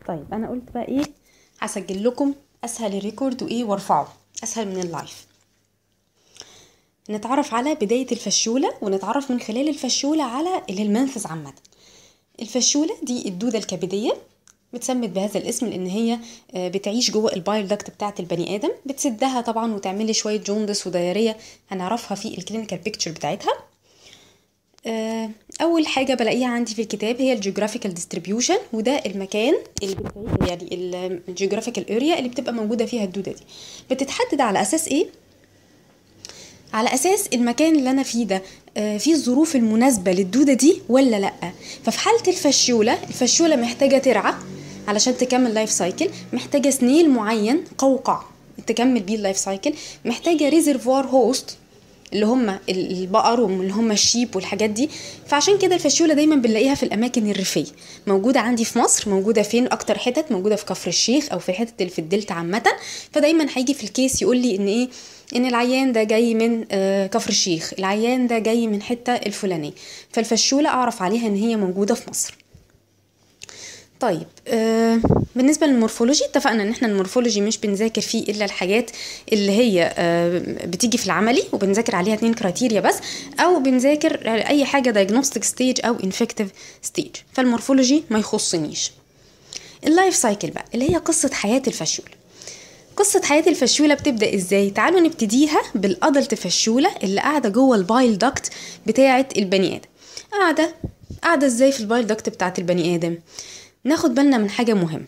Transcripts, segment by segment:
طيب انا قلت بقى ايه هسجل لكم اسهل الريكورد وايه وارفعه اسهل من اللايف نتعرف على بداية الفشولة ونتعرف من خلال الفشولة على الهلمنثس عامة الفشولة دي الدودة الكبدية بتسمت بهذا الاسم لان هي آه، بتعيش جوه البايل داكت بتاعه البني ادم بتسدها طبعا وتعمل لي شويه جوندس ودياريه هنعرفها في الكلينيكال بيكتشر بتاعتها آه، اول حاجه بلاقيها عندي في الكتاب هي الجيوغرافيكال ديستريبيوشن وده المكان اللي بتعيش يعني الجيوغرافيكال اريا اللي بتبقى موجوده فيها الدوده دي بتتحدد على اساس ايه على اساس المكان اللي انا فيه ده آه، فيه الظروف المناسبه للدوده دي ولا لا ففي حاله الفشوله الفشوله محتاجه ترعى علشان تكمل لايف سايكل محتاجه سنيل معين قوقع تكمل بيه اللايف سايكل محتاجه ريزرفوار هوست اللي هم البقر واللي هم الشيب والحاجات دي فعشان كده الفشوله دايما بنلاقيها في الاماكن الريفيه موجوده عندي في مصر موجوده فين اكتر حتت موجوده في كفر الشيخ او في الحتت اللي في الدلتا عامه فدايما هيجي في الكيس يقول لي ان ايه ان العيان ده جاي من آه، كفر الشيخ العيان ده جاي من حته الفلانيه فالفشوله اعرف عليها ان هي موجوده في مصر طيب آه بالنسبه للمورفولوجي اتفقنا ان احنا المورفولوجي مش بنذاكر فيه الا الحاجات اللي هي آه بتيجي في العملي وبنذاكر عليها اتنين كرايتيريا بس او بنذاكر اي حاجه دايجنوستيك ستيج او انفكتيف ستيج فالمورفولوجي ما يخصنيش اللايف سايكل بقى اللي هي قصه حياه الفشول قصة حياة الفشولة بتبدأ ازاي؟ تعالوا نبتديها بالأدلت فشولة اللي قاعدة جوه البايل داكت بتاعة البني آدم قاعدة قاعدة ازاي في البايل داكت بتاعة البني آدم؟ ناخد بالنا من حاجة مهمة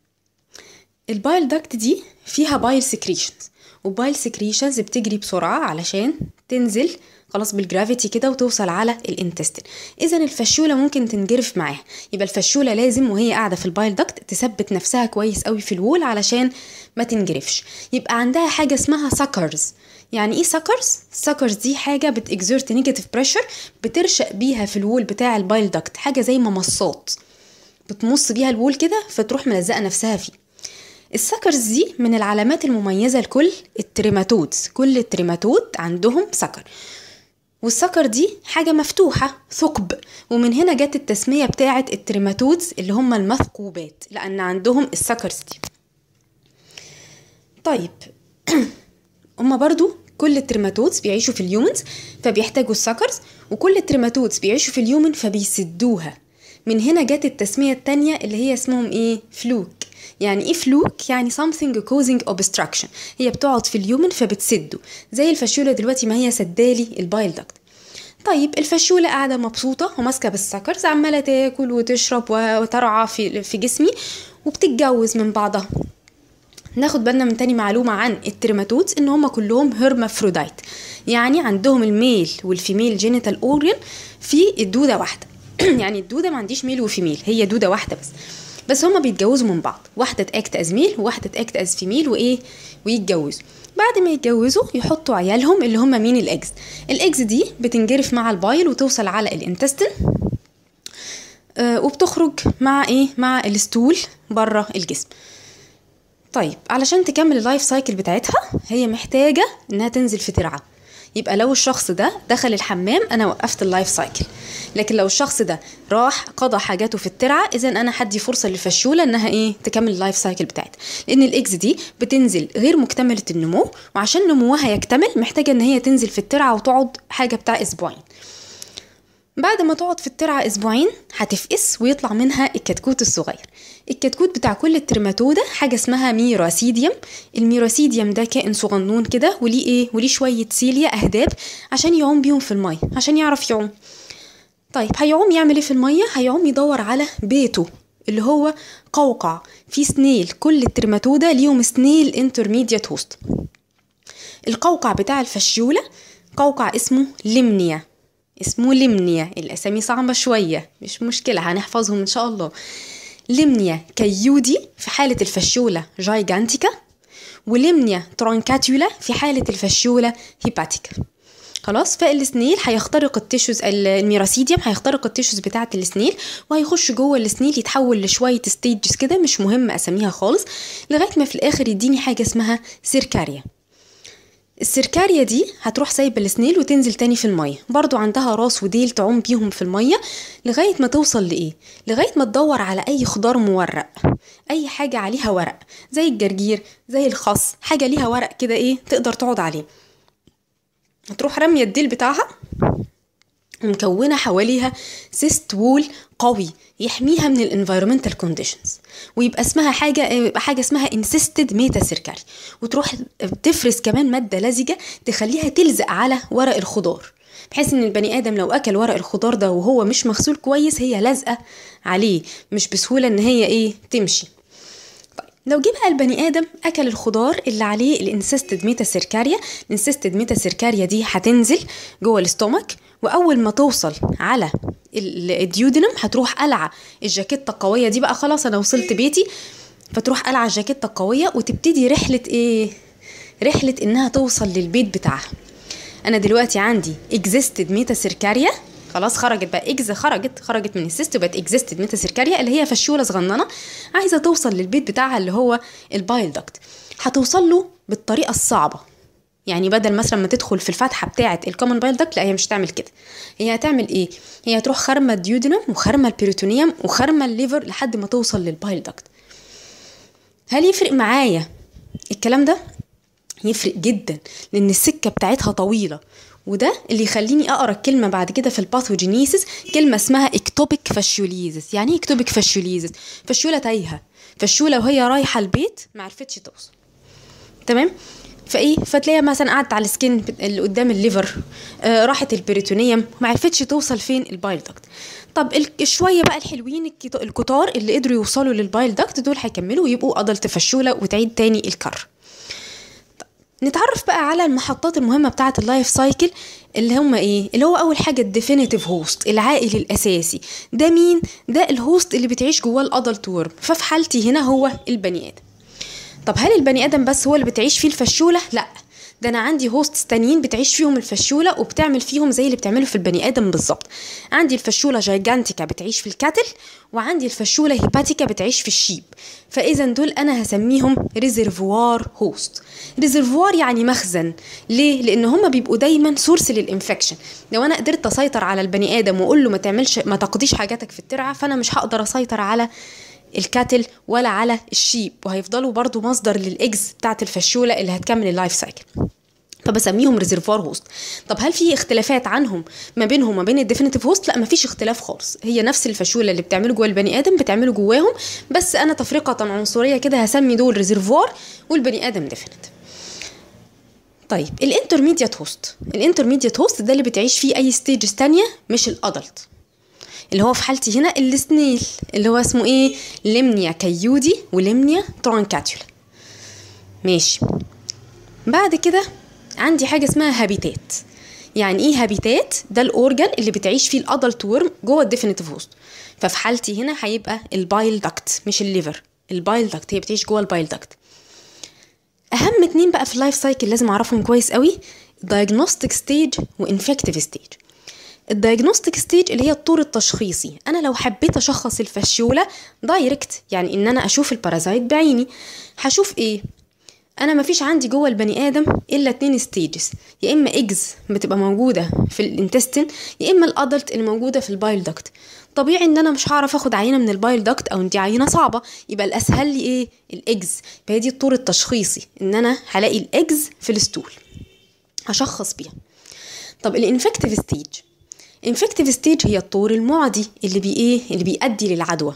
البايل داكت دي فيها بايل سكريشنز وبايل سكريشنز بتجري بسرعة علشان تنزل خلاص بالجرافيتي كده وتوصل على الانتستين اذا الفشوله ممكن تنجرف معاها يبقى الفشوله لازم وهي قاعده في البايل داكت تثبت نفسها كويس قوي في الوول علشان ما تنجرفش يبقى عندها حاجه اسمها سكرز يعني ايه سكرز سكرز دي حاجه بتاكزرت نيجاتيف بريشر بترشق بيها في الوول بتاع البايل داكت حاجه زي ممصات بتمص بيها الوول كده فتروح ملزقه نفسها فيه السكرز دي من العلامات المميزة لكل التريماتودز كل التريماتود عندهم سكر والسكر دي حاجة مفتوحة ثقب ومن هنا جت التسمية بتاعة التريماتودز اللي هم المثقوبات لأن عندهم السكرز دي طيب هما برضو كل التريماتودز بيعيشوا في اليومنز فبيحتاجوا السكرز وكل التريماتودز بيعيشوا في اليومن فبيسدوها من هنا جت التسمية التانية اللي هي اسمهم ايه فلوك يعني ايه فلوك يعني something causing obstruction هي بتقعد في اليومن فبتسده زي الفشولة دلوقتي ما هي سدالي البايل داكت طيب الفشولة قاعدة مبسوطة وماسكة بالسكرز عمالة تاكل وتشرب وترعى في, في جسمي وبتتجوز من بعضها ناخد بالنا من تاني معلومة عن التريماتودز ان هم كلهم هرمافرودايت يعني عندهم الميل والفيميل جينيتال اورجن في الدودة واحدة يعني الدودة ما عنديش ميل وفيميل هي دودة واحدة بس بس هما بيتجوزوا من بعض واحدة تاكت از ميل وواحدة تاكت از فيميل وايه ويتجوزوا بعد ما يتجوزوا يحطوا عيالهم اللي هم مين الاكس الاكس دي بتنجرف مع البايل وتوصل على الانتستين آه وبتخرج مع ايه مع الستول بره الجسم طيب علشان تكمل اللايف سايكل بتاعتها هي محتاجة انها تنزل في ترعة يبقى لو الشخص ده دخل الحمام انا وقفت اللايف سايكل لكن لو الشخص ده راح قضى حاجاته في الترعه اذا انا هدي فرصه للفشوله انها ايه تكمل اللايف سايكل بتاعتها لان الاكس دي بتنزل غير مكتمله النمو وعشان نموها يكتمل محتاجه ان هي تنزل في الترعه وتقعد حاجه بتاع اسبوعين بعد ما تقعد في الترعة أسبوعين هتفقس ويطلع منها الكتكوت الصغير الكتكوت بتاع كل الترماتودة حاجة اسمها ميراسيديوم الميراسيديوم ده كائن صغنون كده وليه ايه وليه شوية سيليا أهداب عشان يعوم بيهم في المية عشان يعرف يعوم طيب هيعوم يعمل ايه في المية هيعوم يدور على بيته اللي هو قوقع في سنيل كل الترماتودة ليهم سنيل انترميديات هوست القوقع بتاع الفشيولة قوقع اسمه لمنيا اسمه لمنيا الأسامي صعبة شوية مش مشكلة هنحفظهم إن شاء الله لمنيا كيودي في حالة الفشولة جايجانتيكا ولمنيا ترونكاتولا في حالة الفشولة هيباتيكا خلاص فالسنيل هيخترق التيشوز الميراسيديوم هيخترق التيشوز بتاعه السنيل وهيخش جوه السنيل يتحول لشويه ستيجز كده مش مهم اسميها خالص لغايه ما في الاخر يديني حاجه اسمها سيركاريا السركاريا دي هتروح سايبه السنيل وتنزل تاني في الميه برضو عندها راس وديل تعوم بيهم في الميه لغايه ما توصل لايه لغايه ما تدور على اي خضار مورق اي حاجه عليها ورق زي الجرجير زي الخس حاجه ليها ورق كده ايه تقدر تقعد عليه هتروح رميه الديل بتاعها مكونه حواليها سيست وول قوي يحميها من الانفيرومنتال كونديشنز ويبقى اسمها حاجه يبقى حاجه اسمها انسيستد ميتا سيركاري وتروح تفرز كمان ماده لزجه تخليها تلزق على ورق الخضار بحيث ان البني ادم لو اكل ورق الخضار ده وهو مش مغسول كويس هي لازقه عليه مش بسهوله ان هي ايه تمشي لو جه بقى البني ادم اكل الخضار اللي عليه الانسيستد ميتا سيركاريا الانسيستد ميتا سيركاريا دي هتنزل جوه الاستومك واول ما توصل على الديودنم هتروح قلعه الجاكيته القويه دي بقى خلاص انا وصلت بيتي فتروح قلعه الجاكيته القويه وتبتدي رحله ايه رحله انها توصل للبيت بتاعها انا دلوقتي عندي اكزيستد ميتا سيركاريا خلاص خرجت بقى اكز خرجت خرجت من السيست وبقت اكزيستد ميتا سيركاريا اللي هي فشوله صغننه عايزه توصل للبيت بتاعها اللي هو البايل داكت هتوصل له بالطريقه الصعبه يعني بدل مثلا ما تدخل في الفتحه بتاعه الكومن بايل داكت لا هي مش هتعمل كده هي هتعمل ايه هي هتروح خرمه الديودينم وخرمه البيروتونيوم وخرمه الليفر لحد ما توصل للبايل داكت هل يفرق معايا الكلام ده يفرق جدا لان السكه بتاعتها طويله وده اللي يخليني اقرا الكلمه بعد كده في الباثوجينيسيس كلمه اسمها اكتوبيك فاشيوليزس يعني ايه اكتوبيك فاشيوليزس فشوله تايهه فالشوله وهي رايحه البيت ما عرفتش توصل تمام فايه فتلاقيها مثلا قعدت على السكين اللي قدام الليفر آه راحت البريتونيوم ما عرفتش توصل فين البايل داكت طب الشويه بقى الحلوين الكتار اللي قدروا يوصلوا للبايل داكت دول هيكملوا ويبقوا ادلت فشوله وتعيد تاني الكر نتعرف بقى على المحطات المهمة بتاعة اللايف سايكل اللي هم ايه اللي هو اول حاجة الديفينيتيف هوست العائل الاساسي ده مين ده الهوست اللي بتعيش جواه الادلت ورم ففي حالتي هنا هو البني ادم طب هل البني ادم بس هو اللي بتعيش فيه الفشولة لا ده انا عندي هوستس تانيين بتعيش فيهم الفشوله وبتعمل فيهم زي اللي بتعمله في البني ادم بالظبط عندي الفشوله جايجانتيكا بتعيش في الكاتل وعندي الفشوله هيباتيكا بتعيش في الشيب فاذا دول انا هسميهم ريزرفوار هوست ريزرفوار يعني مخزن ليه لان هما بيبقوا دايما سورس للانفكشن لو انا قدرت اسيطر على البني ادم واقول له ما تعملش ما تقضيش حاجاتك في الترعه فانا مش هقدر اسيطر على الكاتل ولا على الشيب وهيفضلوا برضو مصدر للاجز بتاعت الفشوله اللي هتكمل اللايف سايكل فبسميهم ريزرفوار هوست طب هل في اختلافات عنهم ما بينهم وما بين الديفينيتيف هوست لا مفيش اختلاف خالص هي نفس الفشوله اللي بتعمله جوه البني ادم بتعمله جواهم بس انا تفرقه عنصريه كده هسمي دول ريزرفوار والبني ادم ديفينيتيف طيب الانترميديات هوست الانترميديات هوست ده اللي بتعيش فيه اي ستيجز تانية مش الادلت اللي هو في حالتي هنا السنيل اللي هو اسمه ايه لمنيا كيودي ولمنيا ترانكاتيولا ماشي بعد كده عندي حاجه اسمها هابيتات يعني ايه هابيتات ده الاورجن اللي بتعيش فيه الادلت ورم جوه الديفينيتيف هوست ففي حالتي هنا هيبقى البايل داكت مش الليفر البايل داكت هي بتعيش جوه البايل داكت اهم اتنين بقى في اللايف سايكل لازم اعرفهم كويس قوي diagnostic ستيج وانفكتيف ستيج الدايجنوستيك ستيج اللي هي الطور التشخيصي انا لو حبيت اشخص الفشوله دايركت يعني ان انا اشوف البارازايت بعيني هشوف ايه انا مفيش عندي جوه البني ادم الا اتنين ستيجز يا اما ايجز بتبقى موجوده في الانتستين يا اما الادلت اللي موجوده في البايل داكت طبيعي ان انا مش هعرف اخد عينه من البايل داكت او دي عينه صعبه يبقى الاسهل لي ايه الايجز فهي دي الطور التشخيصي ان انا هلاقي الايجز في الستول هشخص بيها طب الانفكتيف ستيج انفكتيف ستيج هي الطور المعدي اللي بي ايه اللي بيؤدي للعدوى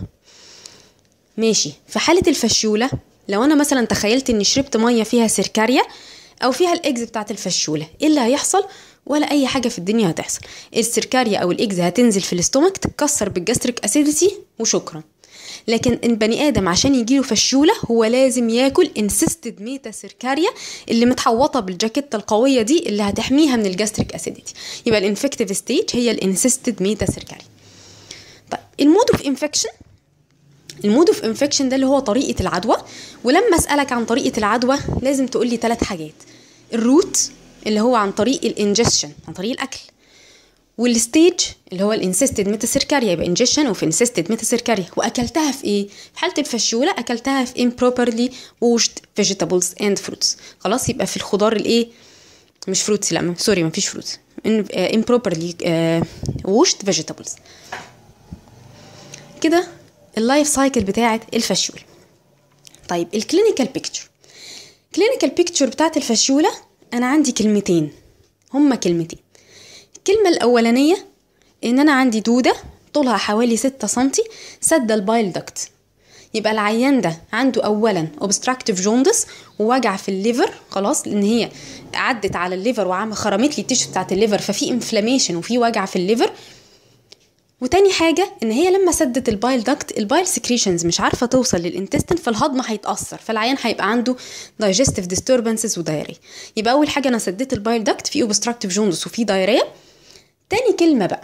ماشي في حاله الفشوله لو انا مثلا تخيلت اني شربت ميه فيها سيركاريا او فيها الاكز بتاعت الفشوله ايه اللي هيحصل ولا اي حاجه في الدنيا هتحصل السيركاريا او الاكز هتنزل في الاستومك تتكسر بالجاستريك اسيديتي وشكرا لكن البني ادم عشان يجيله فشوله هو لازم ياكل انسيستد ميتا سيركاريا اللي متحوطه بالجاكيته القويه دي اللي هتحميها من الجاستريك اسيديتي يبقى الانفكتيف ستيج هي الانسيستد ميتا سيركاريا طيب المود اوف انفكشن المود اوف انفكشن ده اللي هو طريقه العدوى ولما اسالك عن طريقه العدوى لازم تقول لي ثلاث حاجات الروت اللي هو عن طريق الانجستشن عن طريق الاكل والستيج اللي هو الانسيستد ميتاسيركاريا يبقى انجكشن وفي انسيستد ميتاسيركاريا واكلتها في ايه في حاله الفشوله اكلتها في improperly washed vegetables and fruits خلاص يبقى في الخضار الايه مش فروتس لا سوري مفيش فروتس improperly washed vegetables كده اللايف سايكل بتاعت الفشول طيب الكلينيكال بيكتشر كلينيكال بيكتشر بتاعت الفشولة أنا عندي كلمتين هما كلمتين الكلمة الأولانية إن أنا عندي دودة طولها حوالي ستة سنتي سد البايل دكت يبقى العيان ده عنده اولا اوبستراكتيف جوندس ووجع في الليفر خلاص لان هي عدت على الليفر وعم خرمت لي التيشو بتاعت الليفر ففي انفلاميشن وفي وجع في الليفر وتاني حاجة إن هي لما سدت البايل داكت البايل سكريشنز مش عارفة توصل للانتستين فالهضم هيتأثر فالعيان هيبقى عنده digestive disturbances ودايريا يبقى أول حاجة أنا سديت البايل داكت في اوبستراكتيف جوندس وفي دايريا تاني كلمة بقى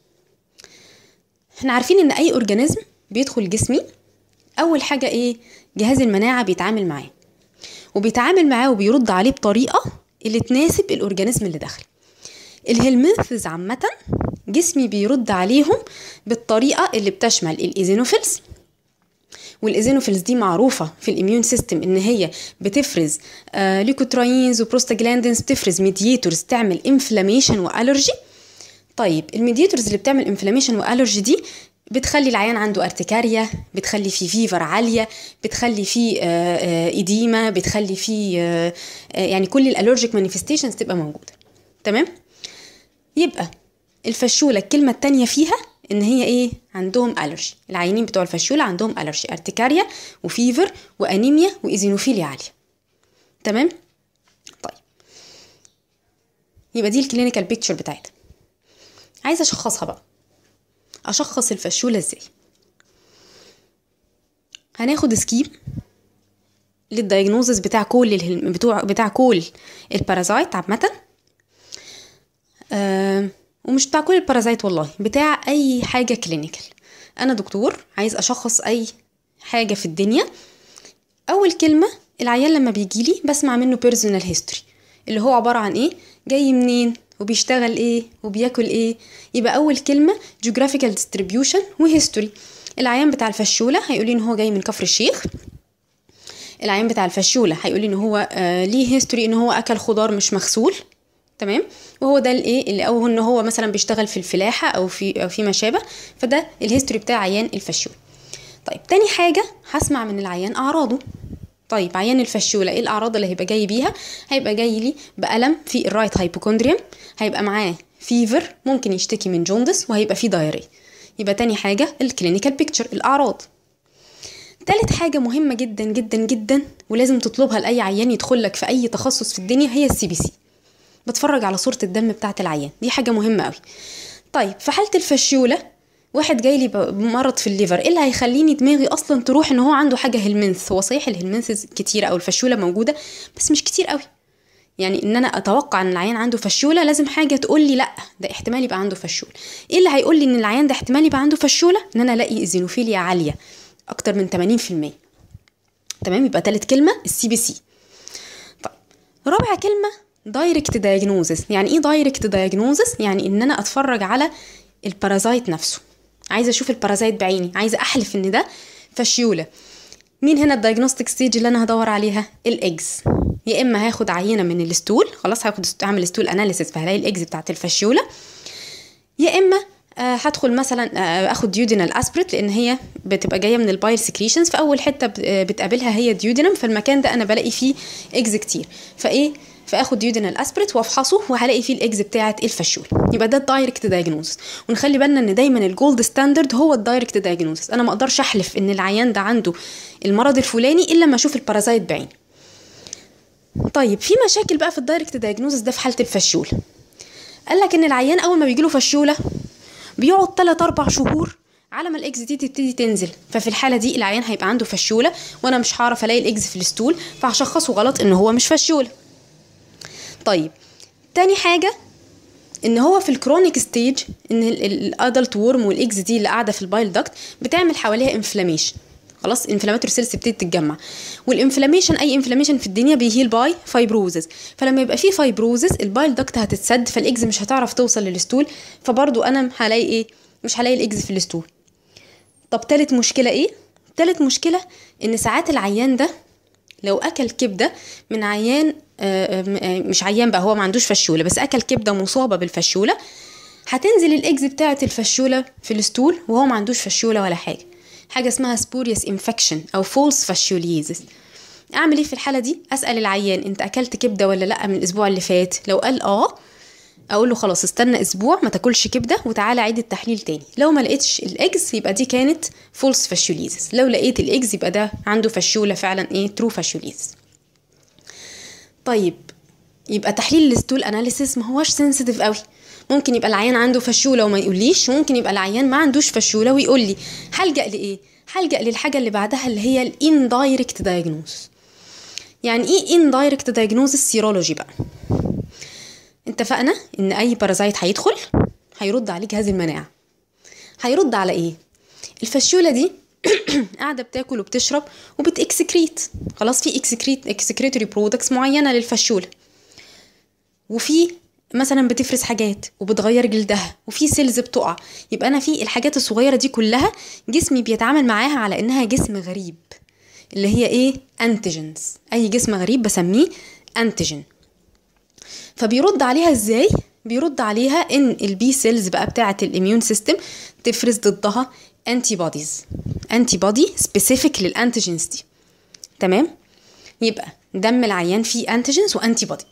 احنا عارفين إن أي أورجانيزم بيدخل جسمي اول حاجه ايه جهاز المناعه بيتعامل معاه وبيتعامل معاه وبيرد عليه بطريقه اللي تناسب الاورجانيزم اللي داخل الهلمنثز عامه جسمي بيرد عليهم بالطريقه اللي بتشمل الايزينوفيلز والايزينوفيلز دي معروفه في الاميون سيستم ان هي بتفرز آه ليكوتراينز وبروستاجلاندينز بتفرز ميدياتورز تعمل انفلاميشن والرجي طيب الميدياتورز اللي بتعمل انفلاميشن والرجي دي بتخلي العيان عنده ارتكاريا بتخلي فيه فيفر عالية بتخلي فيه إديمة بتخلي فيه يعني كل الالرجيك مانيفستيشنز تبقى موجودة تمام يبقى الفشولة الكلمة التانية فيها ان هي ايه عندهم الرجي العيانين بتوع الفشولة عندهم الرجي ارتكاريا وفيفر وانيميا وايزينوفيليا عالية تمام طيب يبقى دي الكلينيكال بيكتشر بتاعتها عايزه اشخصها بقى اشخص الفشوله ازاي هناخد سكيم للدايجنوزس بتاع كل الهل... بتوع بتاع كل البارازايت عامه آه ومش بتاع كل البارازايت والله بتاع اي حاجه كلينيكال انا دكتور عايز اشخص اي حاجه في الدنيا اول كلمه العيان لما بيجيلي بسمع منه بيرسونال هيستوري اللي هو عباره عن ايه جاي منين وبيشتغل ايه وبياكل ايه يبقى اول كلمه geographical distribution وهيستوري العيان بتاع الفشوله هيقول ان هو جاي من كفر الشيخ العيان بتاع الفشوله هيقول ان هو آه ليه هيستوري ان هو اكل خضار مش مغسول تمام وهو ده الايه اللي او ان هو مثلا بيشتغل في الفلاحه او في او في ما شابه فده الهيستوري بتاع عيان الفشوله طيب تاني حاجه هسمع من العيان اعراضه طيب عيان الفشوله ايه الاعراض اللي هيبقى جاي بيها هيبقى جاي لي بالم في الرايت هايبوكوندريوم هيبقى معاه فيفر ممكن يشتكي من جوندس وهيبقى فيه دايري يبقى تاني حاجه الكلينيكال بيكتشر الاعراض تالت حاجه مهمه جدا جدا جدا ولازم تطلبها لاي عيان يدخل لك في اي تخصص في الدنيا هي السي بي سي بتفرج على صوره الدم بتاعه العيان دي حاجه مهمه قوي طيب في حاله الفشوله واحد جاي لي بمرض في الليفر ايه اللي هيخليني دماغي اصلا تروح ان هو عنده حاجه هلمنث هو صحيح الهلمنث كتيره او الفشوله موجوده بس مش كتير قوي يعني ان انا اتوقع ان العيان عنده فشوله لازم حاجه تقول لي لا ده احتمال يبقى عنده فشوله ايه اللي هيقول لي ان العيان ده احتمال يبقى عنده فشوله ان انا الاقي ايزينوفيليا عاليه اكتر من 80% تمام يبقى تالت كلمه السي بي سي طيب رابع كلمه دايركت دايجنوزس يعني ايه دايركت دايجنوزس يعني ان انا اتفرج على البارازايت نفسه عايزه اشوف البارازايت بعيني عايزه احلف ان ده فشيوله مين هنا الدايجنوستيك ستيج اللي انا هدور عليها الايجز يا اما هاخد عينه من الستول خلاص هاخد اعمل ستول اناليسيس فهلاقي الايجز بتاعت الفشيوله يا اما آه هدخل مثلا آه اخد ديودينال اسبريت لان هي بتبقى جايه من البايل سكريشنز فاول حته بتقابلها هي ديودينم فالمكان ده انا بلاقي فيه ايجز كتير فايه فاخد ديودينال اسبريت وافحصه وهلاقي فيه الايجز بتاعه الفشول يبقى ده الدايركت دايجنوستس ونخلي بالنا ان دايما الجولد ستاندرد هو الدايركت دايجنوستس انا ما اقدرش احلف ان العيان ده عنده المرض الفلاني الا لما اشوف البارازايت بعيني طيب في مشاكل بقى في الدايركت دايجنوستس ده في حاله الفشول قال لك ان العيان اول ما بيجيله فشوله بيقعد 3 4 شهور على ما الاكس دي تبتدي تنزل ففي الحاله دي العيان هيبقى عنده فشوله وانا مش هعرف الاقي الاكس في الستول فهشخصه غلط ان هو مش فشوله طيب تاني حاجه ان هو في الكرونيك ستيج ان الادلت وورم والاكس دي اللي قاعده في البايل داكت بتعمل حواليها انفلاميشن خلاص انفلاماتوري سيلز تبتدي تتجمع والانفلاميشن اي انفلاميشن في الدنيا بيهيل باي فايبروزز فلما يبقى في فايبروزز البايل داكت هتتسد فالاكز مش هتعرف توصل للستول فبرضو انا هلاقي ايه مش هلاقي الاكز في الستول طب تالت مشكله ايه تالت مشكله ان ساعات العيان ده لو اكل كبده من عيان آه، م- آه، مش عيان بقى هو ما عندوش فشوله بس اكل كبده مصابه بالفشوله هتنزل الاكز بتاعه الفشوله في الستول وهو ما عندوش فشوله ولا حاجه حاجه اسمها سبوريوس انفكشن او فولس فاشيوليزس اعمل ايه في الحاله دي اسال العيان انت اكلت كبده ولا لا من الاسبوع اللي فات لو قال اه اقول له خلاص استنى اسبوع ما تاكلش كبده وتعالى عيد التحليل تاني لو ما لقيتش الاجز يبقى دي كانت فولس فاشيوليزس لو لقيت الاجز يبقى ده عنده فشوله فعلا ايه ترو فاشيوليزس طيب يبقى تحليل الستول اناليسيس ما هوش سنسيتيف قوي ممكن يبقى العيان عنده فشوله وما يقوليش ممكن يبقى العيان ما عندوش فشوله ويقول لي هلجا لايه هلجا للحاجه اللي بعدها اللي هي الاندايركت دايجنوز يعني ايه اندايركت دايجنوز السيرولوجي بقى اتفقنا ان اي بارازايت هيدخل هيرد عليه جهاز المناعه هيرد على ايه الفشوله دي قاعده بتاكل وبتشرب وبتاكسكريت خلاص في اكسكريت اكسكريتوري برودكتس معينه للفشوله وفي مثلا بتفرز حاجات وبتغير جلدها وفي سيلز بتقع يبقى انا في الحاجات الصغيره دي كلها جسمي بيتعامل معاها على انها جسم غريب اللي هي ايه انتيجنز اي جسم غريب بسميه انتيجن فبيرد عليها ازاي بيرد عليها ان البي سيلز بقى بتاعه الاميون سيستم تفرز ضدها انتي بوديز انتي بودي سبيسيفيك للانتيجنز دي تمام يبقى دم العيان فيه انتيجنز وانتي بودي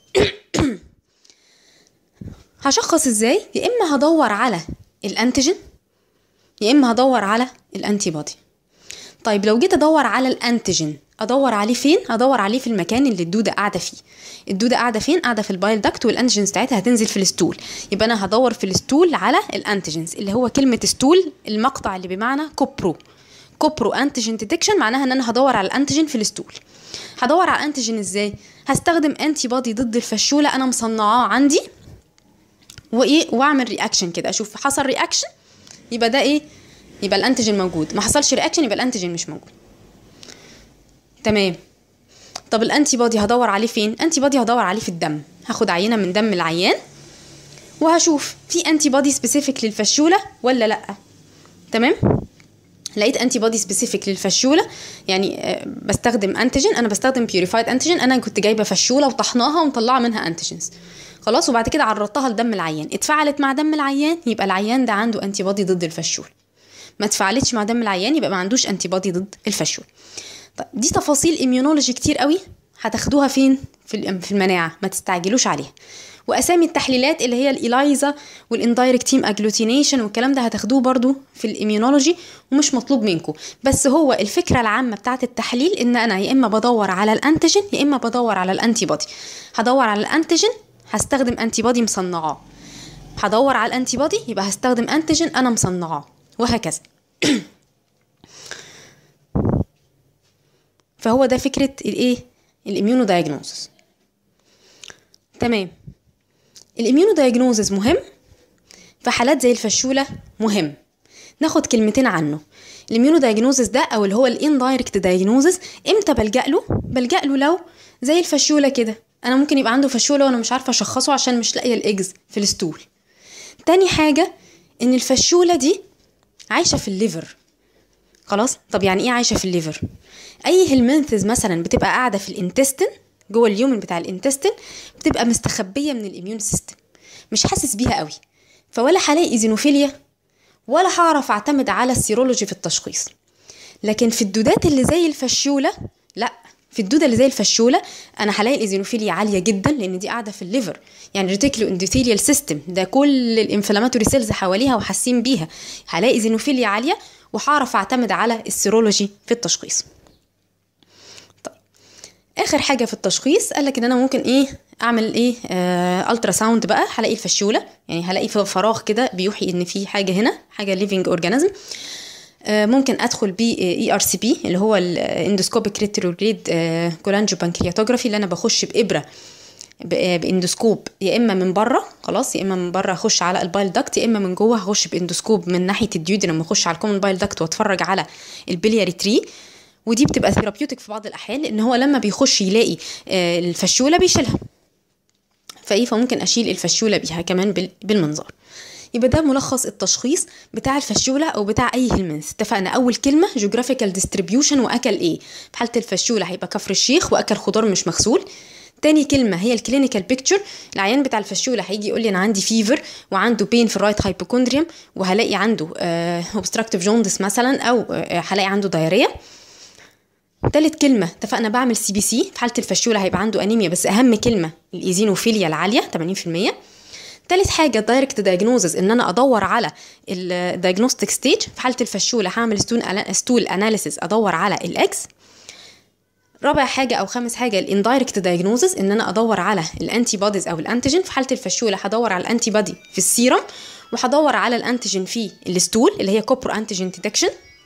هشخص ازاي يا اما هدور على الانتيجين يا اما هدور على الانتي بودي طيب لو جيت ادور على الانتيجين ادور عليه فين ادور عليه في المكان اللي الدوده قاعده فيه الدوده قاعده فين قاعده في البايل داكت والانتيجينز بتاعتها هتنزل في الستول يبقى انا هدور في الستول على الانتيجينز اللي هو كلمه ستول المقطع اللي بمعنى كوبرو كوبرو انتيجين ديتكشن معناها ان انا هدور على الانتيجين في الستول هدور على الانتيجين ازاي هستخدم انتي بودي ضد الفشوله انا مصنعاه عندي وايه واعمل رياكشن كده اشوف حصل رياكشن يبقى ده ايه يبقى الانتيجين موجود ما حصلش رياكشن يبقى الانتيجين مش موجود تمام طب الانتي بودي هدور عليه فين انتي بودي هدور عليه في الدم هاخد عينه من دم العيان وهشوف في انتي بودي سبيسيفيك للفشوله ولا لا تمام لقيت انتي بودي سبيسيفيك للفشوله يعني آه، بستخدم انتيجين انا بستخدم بيوريفايد انتيجين انا كنت جايبه فشوله وطحناها ومطلعه منها انتيجينز خلاص وبعد كده عرضتها لدم العيان اتفعلت مع دم العيان يبقى العيان ده عنده انتي بودي ضد الفشول ما اتفعلتش مع دم العيان يبقى ما عندوش انتي بودي ضد الفشول طيب دي تفاصيل اميونولوجي كتير قوي هتاخدوها فين في الام- في المناعه ما تستعجلوش عليها واسامي التحليلات اللي هي الايلايزا والاندايركت تيم اجلوتينيشن والكلام ده هتاخدوه برضو في الاميونولوجي ومش مطلوب منكم بس هو الفكره العامه بتاعه التحليل ان انا يا اما بدور على الانتيجين يا اما بدور على الانتي بودي هدور على الانتيجين هستخدم انتي بودي مصنعاه هدور على الانتي بودي يبقى هستخدم انتيجين انا مصنعاه وهكذا فهو ده فكره الايه الاميونو دايجنوزس تمام الاميونو دايجنوزز مهم في حالات زي الفشوله مهم ناخد كلمتين عنه الاميونو دايجنوزس ده او اللي هو الاندايركت دايجنوزس امتى بلجا له بلجا له لو زي الفشوله كده انا ممكن يبقى عنده فشوله وانا مش عارفه اشخصه عشان مش لاقيه الاجز في الستول تاني حاجه ان الفشوله دي عايشه في الليفر خلاص طب يعني ايه عايشه في الليفر اي هلمنثز مثلا بتبقى قاعده في الانتستين جوه اليومن بتاع الانتستين بتبقى مستخبيه من الاميون سيستم مش حاسس بيها قوي فولا هلاقي ايزينوفيليا ولا هعرف اعتمد على السيرولوجي في التشخيص لكن في الدودات اللي زي الفشوله لا في الدوده اللي زي الفشوله انا هلاقي الايزينوفيليا عاليه جدا لان دي قاعده في الليفر يعني ريتيكلو اندوثيليال سيستم ده كل الانفلاماتوري سيلز حواليها وحاسين بيها هلاقي ايزينوفيليا عاليه وهعرف اعتمد على السيرولوجي في التشخيص طيب اخر حاجه في التشخيص قال لك ان انا ممكن ايه اعمل ايه آه الترا ساوند بقى هلاقي الفشوله يعني هلاقي في فراغ كده بيوحي ان في حاجه هنا حاجه ليفنج اورجانيزم آه ممكن ادخل بيه اي ار سي بي اللي هو الاندوسكوبيك ريتروجريد كولانجو بانكرياتوجرافي اللي انا بخش بابره باندوسكوب يا اما من بره خلاص يا اما من بره هخش على البايل داكت يا اما من جوه هخش باندوسكوب من ناحيه الديودرم اخش على الكومن بايل داكت واتفرج على البلياري تري ودي بتبقى ثيرابيوتيك في بعض الاحيان لان هو لما بيخش يلاقي الفشوله بيشيلها فايه فممكن اشيل الفشوله بيها كمان بالمنظار يبقى ده ملخص التشخيص بتاع الفشوله او بتاع اي هلمنث اتفقنا اول كلمه جيوغرافيكال ديستريبيوشن واكل ايه في حاله الفشوله هيبقى كفر الشيخ واكل خضار مش مغسول تاني كلمه هي الكلينيكال بيكتشر العيان بتاع الفشوله هيجي يقول لي انا عندي فيفر وعنده بين في الرايت هايبوكوندريوم وهلاقي عنده اوبستراكتيف جوندس مثلا او آه، هلاقي عنده دايريه تالت كلمة اتفقنا بعمل سي بي سي في حالة الفشولة هيبقى عنده أنيميا بس أهم كلمة الإيزينوفيليا العالية 80% تالت حاجة دايركت دايجنوزز إن أنا أدور على الدايجنوستيك ستيج في حالة الفشولة هعمل ستول ستول أناليسيس أدور على الإكس رابع حاجة أو خامس حاجة الاندايركت دايجنوزز إن أنا أدور على الأنتي بوديز أو الأنتيجين في حالة الفشولة هدور على الأنتي بودي في السيرم وهدور على الأنتيجين في الستول اللي هي كوبرو أنتيجين ديتكشن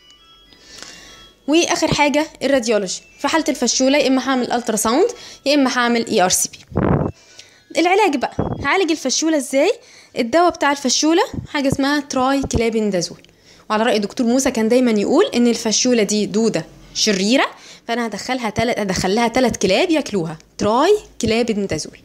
واخر حاجه الراديولوجي في حاله الفشوله يا اما هعمل الترا ساوند يا اما هعمل اي ار سي بي العلاج بقى هعالج الفشوله ازاي الدواء بتاع الفشوله حاجه اسمها تراي كلابندازول وعلى راي دكتور موسى كان دايما يقول ان الفشوله دي دوده شريره فانا هدخلها تلت ادخل لها ثلاث كلاب ياكلوها تراي كلابندازول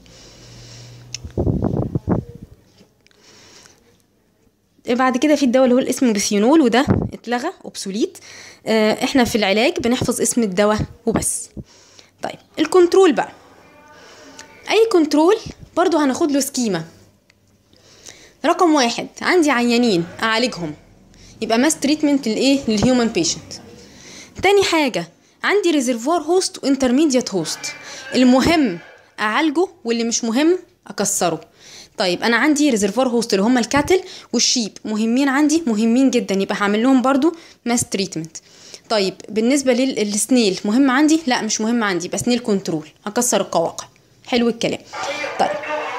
بعد كده في الدواء اللي هو الاسم بيثيونول وده اتلغى اوبسوليت آه، احنا في العلاج بنحفظ اسم الدواء وبس طيب الكنترول بقى اي كنترول برضو هناخد له سكيما رقم واحد عندي عيانين اعالجهم يبقى ماس تريتمنت للايه للهيومن بيشنت تاني حاجه عندي ريزرفوار هوست وانترميديت هوست المهم اعالجه واللي مش مهم اكسره طيب انا عندي ريزرفوار هوست اللي هم الكاتل والشيب مهمين عندي مهمين جدا يبقى هعمل لهم برضو ماس تريتمنت طيب بالنسبه للسنيل مهم عندي لا مش مهم عندي يبقى سنيل كنترول اكسر القواقع حلو الكلام طيب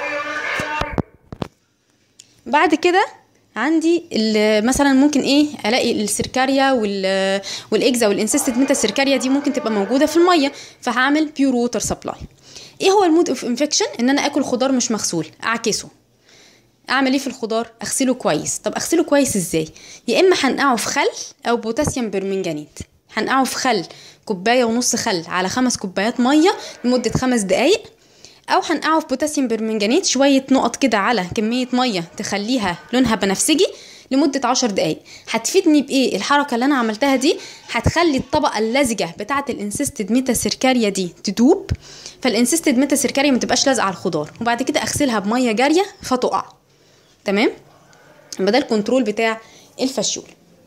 بعد كده عندي ال- مثلا ممكن ايه الاقي السيركاريا وال والاكزا والانسيستد ميتا السيركاريا دي ممكن تبقى موجوده في الميه فهعمل بيور ووتر سبلاي ايه هو المود اوف انفكشن ان انا اكل خضار مش مغسول اعكسه اعمل ايه في الخضار اغسله كويس طب اغسله كويس ازاي يا اما هنقعه في خل او بوتاسيوم برمنجانيت هنقعه في خل كوبايه ونص خل على خمس كوبايات ميه لمده خمس دقايق او هنقعه في بوتاسيوم برمنجانيت شويه نقط كده على كميه ميه تخليها لونها بنفسجي لمدة عشر دقايق هتفيدني بإيه الحركة اللي أنا عملتها دي هتخلي الطبقة اللزجة بتاعة الانسيستد ميتا سيركاريا دي تدوب فالانسيستد ميتا سيركاريا ما تبقاش لازقة على الخضار وبعد كده أغسلها بمية جارية فتقع تمام يبقى ده الكنترول بتاع الفشول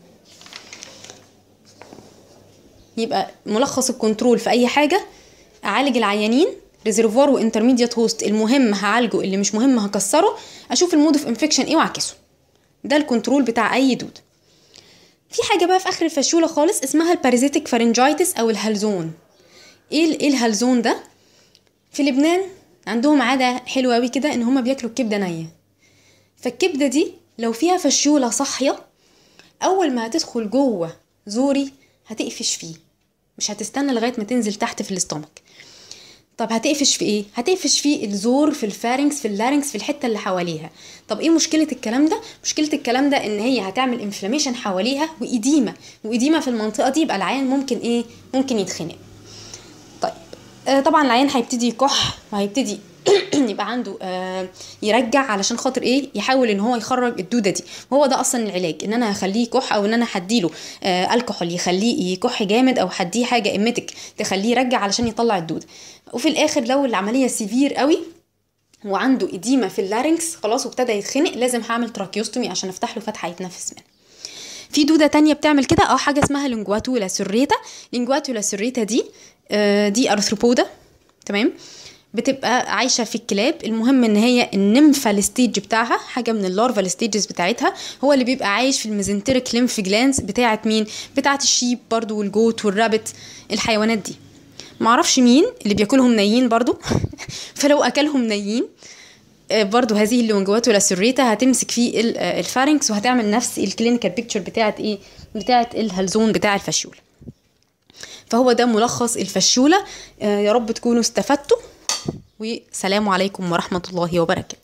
يبقى ملخص الكنترول في اي حاجه اعالج العيانين ريزرفوار وانترميديت هوست المهم هعالجه اللي مش مهم هكسره اشوف المود اوف انفكشن ايه واعكسه ده الكنترول بتاع اي دود في حاجه بقى في اخر الفشوله خالص اسمها البارازيتيك فارنجايتس او الهلزون ايه ال- ايه الهلزون ده في لبنان عندهم عاده حلوه قوي كده ان هما بياكلوا الكبده نيه فالكبده دي لو فيها فشوله صاحيه اول ما هتدخل جوه زوري هتقفش فيه مش هتستنى لغايه ما تنزل تحت في الاستومك طب هتقفش في ايه هتقفش في الزور في الفارنكس في اللارنكس في الحته اللي حواليها طب ايه مشكله الكلام ده مشكله الكلام ده ان هي هتعمل انفلاميشن حواليها واديمه واديمه في المنطقه دي يبقى العيان ممكن ايه ممكن يتخنق طيب آه طبعا العيان هيبتدي يكح وهيبتدي يبقى عنده آه يرجع علشان خاطر ايه يحاول ان هو يخرج الدوده دي وهو ده اصلا العلاج ان انا هخليه يكح او ان انا هديله آه الكحول يخليه يكح جامد او هديه حاجه ايميتك تخليه يرجع علشان يطلع الدوده وفي الاخر لو العمليه سيفير قوي وعنده اديمه في اللارنكس خلاص وابتدى يتخنق لازم هعمل تراكيوستومي عشان افتح له فتحه يتنفس منها في دوده تانية بتعمل كده اه حاجه اسمها لينجواتولا سريتا لينجواتولا سريتا دي آه دي ارثروبودا تمام بتبقى عايشه في الكلاب المهم ان هي النمفال ستيج بتاعها حاجه من اللارفال ستيجز بتاعتها هو اللي بيبقى عايش في الميزنتريك ليمف جلانز بتاعه مين بتاعه الشيب برضو والجوت والرابت الحيوانات دي معرفش مين اللي بياكلهم نيين برضو فلو اكلهم نيين آه، برضو هذه اللونجواتولا سريتا هتمسك في ال- آه، الفارنكس وهتعمل نفس الكلينيكال بيكتشر بتاعه ايه بتاعه الهلزون بتاع الفشوله فهو ده ملخص الفشوله آه، يا رب تكونوا استفدتوا والسلام عليكم ورحمه الله وبركاته